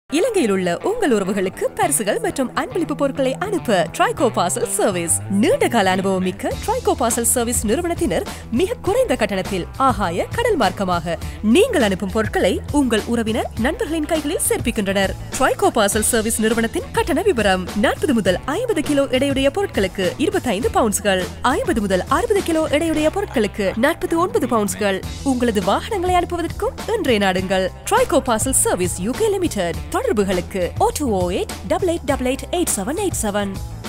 இலங்கையில் உள்ள உங்கள் உறவுகளுக்கு பரிசுகள் மற்றும் அன்பளிப்பு பொருட்களை அனுப்ப ட்ரைகோ பார்சல் சர்வீஸ் நீண்ட கால அனுபவம் மிக்க ட்ரைகோ பார்சல் சர்வீஸ் நிறுவனத்தினர் மிக குறைந்த கட்டணத்தில் ஆகாய கடல் மார்க்கமாக நீங்கள் அனுப்பும் பொருட்களை உங்கள் உறவினர் நண்பர்களின் கைகளில் சேர்ப்பிக்கின்றனர் ட்ரைகோ பார்சல் சர்வீஸ் நிறுவனத்தின் கட்டண விவரம் நாற்பது முதல் ஐம்பது கிலோ எடையுடைய பொருட்களுக்கு இருபத்தைந்து பவுண்ட்ஸ்கள் ஐம்பது முதல் அறுபது கிலோ எடையுடைய பொருட்களுக்கு நாற்பத்தி ஒன்பது பவுண்ட்ஸ்கள் உங்களது வாகனங்களை அனுப்புவதற்கும் இன்றைய நாடுங்கள் Trico parcel service UK limited தொடர்புகளுக்கு O two O eight double eight double eight eight seven eight seven